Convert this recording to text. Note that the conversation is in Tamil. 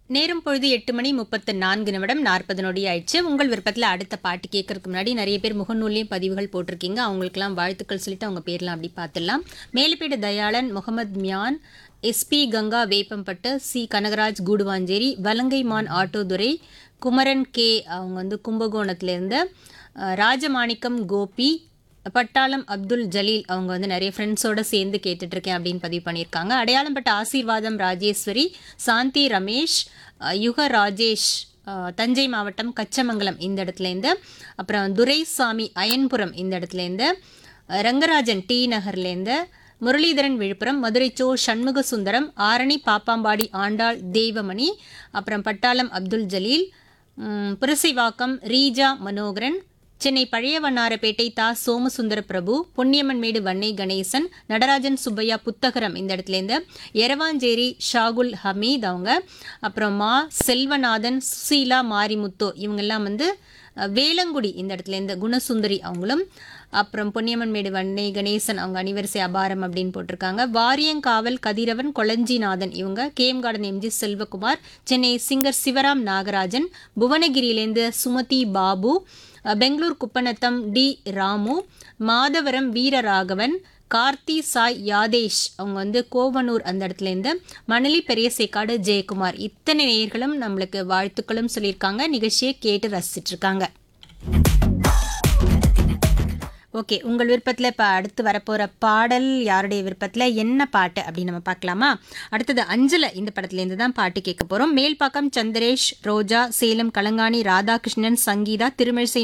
நேரம் பொழுது எட்டு மணி முப்பத்து நான்கு நிமிடம் நாற்பது நொடி ஆயிடுச்சு உங்கள் விருப்பத்தில் அடுத்த பாட்டு கேட்கறதுக்கு முன்னாடி நிறைய பேர் முகநூல்லையும் பதிவுகள் போட்டிருக்கீங்க அவங்களுக்கெல்லாம் வாழ்த்துக்கள் சொல்லிட்டு அவங்க பேர்லாம் அப்படி பார்த்துடலாம் மேலுப்பேடு தயாளன் முகமது மியான் எஸ்பி கங்கா வேப்பம்பட்டு சி கனகராஜ் கூடுவாஞ்சேரி வலங்கைமான் ஆட்டோதுரை குமரன் கே அவங்க வந்து கும்பகோணத்துலேருந்து அஹ், ராஜமாணிக்கம் கோபி பட்டாளம் அப்துல் ஜலீல் அவங்க வந்து நிறைய ஃப்ரெண்ட்ஸோட சேர்ந்து கேட்டுட்டு இருக்கேன் அப்படின்னு பதிவு பண்ணியிருக்காங்க அடையாளம் பட்ட ஆசீர்வாதம் ராஜேஸ்வரி சாந்தி ரமேஷ் அஹ், யுக ராஜேஷ் அஹ், தஞ்சை மாவட்டம் கச்சமங்கலம் இந்த இடத்துலேருந்து அப்புறம் துரைசாமி அயன்புரம் இந்த இடத்துலேருந்து அஹ், ரங்கராஜன் டி நகர்லேருந்து முரளிதரன் விழுப்புரம் மதுரை சோ சண்முக சுந்தரம் ஆரணி பாப்பாம்பாடி ஆண்டாள் தெய்வமணி அப்புறம் பட்டாளம் அப்துல் ஜலீல் ம், புரசைவாக்கம் ரீஜா மனோகரன் சென்னை பழைய வண்ணாரப்பேட்டை தா சோமசுந்தர பிரபு பொன்னியம்மன்மேடு வன்னை கணேசன் நடராஜன் சுப்பையா புத்தகரம் இந்த இடத்துலேருந்து எரவாஞ்சேரி ஷாகுல் ஹமீத் அவங்க அப்புறம் மா செல்வநாதன் சுசீலா மாரிமுத்தோ இவங்கெல்லாம் வந்து அஹ், வேலங்குடி இந்த இடத்துலேருந்து குணசுந்தரி அவங்களும் அப்புறம் பொன்னியம்மன்மேடு வன்னை கணேசன் அவங்க அணிவரிசை அபாரம் அப்படின்னு போட்டிருக்காங்க வாரியங்காவல் கதிரவன் கொளஞ்சிநாதன் இவங்க KM garden MG Selvakumar Chennai singer Sivaram Nagarajan புவனகிரியிலேருந்து சுமதி பாபு அஹ், பெங்களூர் குப்பநத்தம் டி ராமு மாதவரம் வீரராகவன் கார்த்தி சாய் யாதேஷ் அவங்க வந்து கோவனூர் அந்த இடத்துலேருந்து மணலி பெரியசேக்காடு ஜெயக்குமார் இத்தனை நேயர்களும் நம்மளுக்கு வாழ்த்துக்களும் சொல்லியிருக்காங்க நிகழ்ச்சியை கேட்டு ரசிச்சிட்டு இருக்காங்க ஓகே உங்கள் விருப்பத்தில் இப்போ அடுத்து வரப்போகிற பாடல் யாருடைய விருப்பத்தில் என்ன பாட்டு அப்படின்னு நம்ம பார்க்கலாமா அடுத்தது அஞ்சல இந்த படத்துலேருந்து தான் பாட்டு கேட்க போகிறோம் மேல்பாக்கம் சந்திரேஷ் ரோஜா சேலம் கலங்காணி ராதாகிருஷ்ணன் சங்கீதா திருமிழிசை